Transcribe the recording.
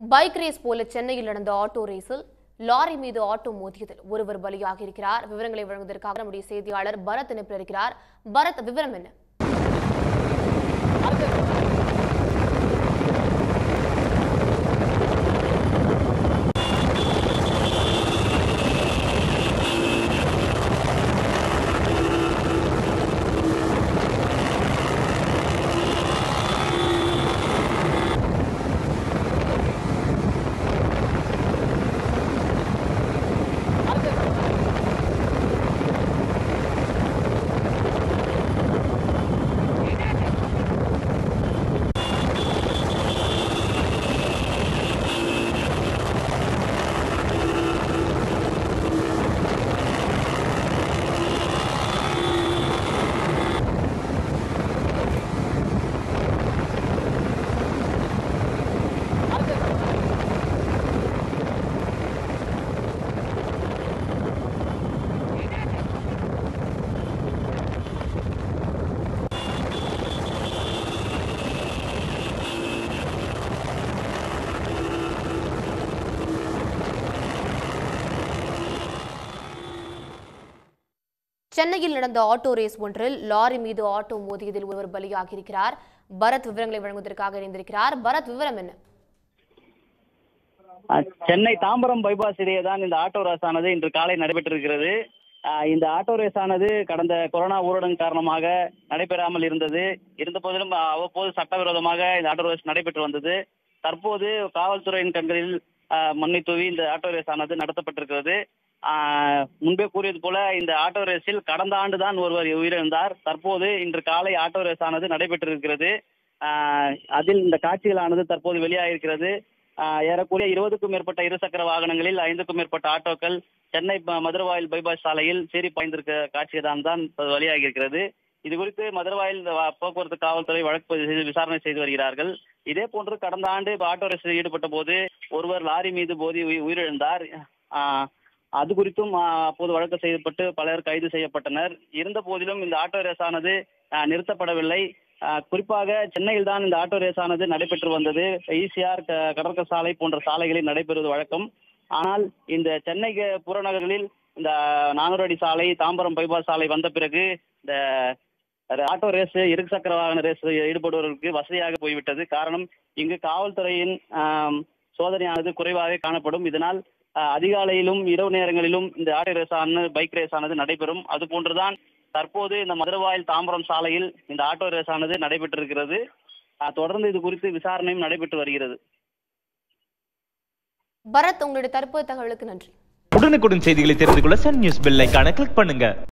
bike race போல சென்னையில் நடந்த ஆட்டோ ரேஸில் லாரி மீது ஆட்டோ மோதியதில் ஒருவர் பலியாகி இருக்கிறார் விவரங்களை வழங்குவதற்காக நம்முடைய செய்தியாளர் பரத் இணைப்பில் இருக்கிறார் பரத் விவரம் என்ன சென்னையில் நடந்த ஆட்டோ ரேஸ் ஒன்றில் லாரி மீது ஆட்டோ மோதியதில் ஒருவர் பலியாகி இருக்கிறார் பரத் விவரங்களை வழங்குவதற்காக இணைந்திருக்கிறார் பரத் விவரம் என்ன அஹ் சென்னை தாம்பரம் பைபாஸ் இடையே தான் இந்த ஆட்டோ ரேஸ் ஆனது இன்று காலை நடைபெற்றிருக்கிறது அஹ் இந்த ஆட்டோ ரேஸ் ஆனது கடந்த கொரோனா ஊரடங்கு காரணமாக நடைபெறாமல் இருந்தது இருந்த போதிலும் அஹ், அவ்வப்போது சட்டவிரோதமாக இந்த ஆட்டோ ரேஸ் நடைபெற்று வந்தது தற்போது காவல்துறையின் கண்களில் அஹ், மண்ணை தூவி இந்த ஆட்டோ ரேஸ் ஆனது நடத்தப்பட்டிருக்கிறது அஹ், முன்பே கூறியது போல இந்த ஆட்டோ ரேஸில் கடந்த ஆண்டு தான் ஒருவர் உயிரிழந்தார் தற்போது இன்று காலை ஆட்டோ ரேஸ் ஆனது நடைபெற்றிருக்கிறது அஹ், அதில் இந்த காட்சிகளானது தற்போது வெளியாகிருக்கிறது ஆஹ் ஏறக்குறைய இருபதுக்கும் மேற்பட்ட இருசக்கர வாகனங்களில் ஐந்துக்கும் மேற்பட்ட ஆட்டோக்கள் சென்னை ப- மதுரவாயில் பைபாஸ் சாலையில் சீறி பாய்ந்திருக்க காட்சிதான் தான் இப்போது வெளியாகி இருக்கிறது இது குறித்து மதுரவாயில் வ- போக்குவரத்து காவல்துறை வழக்கு பதிவு செய்து விசாரணை செய்து வருகிறார்கள் இதே போன்று கடந்த ஆண்டு இப்ப ஆட்டோ ரேஸில் ஈடுபட்ட போது ஒருவர் லாரி மீது போதி உயி- உயிரிழந்தார் ஆஹ் அது குறித்தும் ஆஹ், அப்போது வழக்கு செய்யப்பட்டு பலர் கைது செய்யப்பட்டனர் இருந்த போதிலும் இந்த ஆட்டோ ரேஸ் ஆனது ஆஹ், நிறுத்தப்படவில்லை ஆஹ், குறிப்பாக சென்னையில் தான் இந்த ஆட்டோ ரேஸ் ஆனது நடைபெற்று வந்தது ஈசிஆர் கடற்கரை சாலை போன்ற சாலைகளில் நடைபெறுவது வழக்கம் ஆனால் இந்த சென்னை க- புறநகர்களில் இந்த நானூறு அடி சாலை தாம்பரம் பைபாஸ் சாலை வந்த பிறகு இந்த ஆட்டோ ரேஸ் இருசக்கர வாகன ரேஸ் ஈடுபடுவதற்கு வசதியாக போய்விட்டது காரணம் இங்கு காவல்துறையின் ஆம், சோதனையானது குறைவாக காணப்படும் இதனால் ஆஹ், அதிகாலையிலும் இரவு நேரங்களிலும் இந்த ஆட்டோ ரேஸ் ஆனது பைக் ரேஸ் ஆனது நடைபெறும் அது போன்றுதான் தற்போது இந்த மதுரவாயில் தாம்பரம் சாலையில் இந்த ஆட்டோ ரேஸ் ஆனது நடைபெற்றிருக்கிறது ஆஹ், தொடர்ந்து இது குறித்து விசாரணையும் நடைபெற்று வருகிறது பரத் உங்களுடைய தற்போதைய தகவலுக்கு நன்றி உடனுக்குடன் செய்திகளை தெரிந்து கொள்ள சன் நியூஸ் பெல் ஐகானை கிளிக் பண்ணுங்க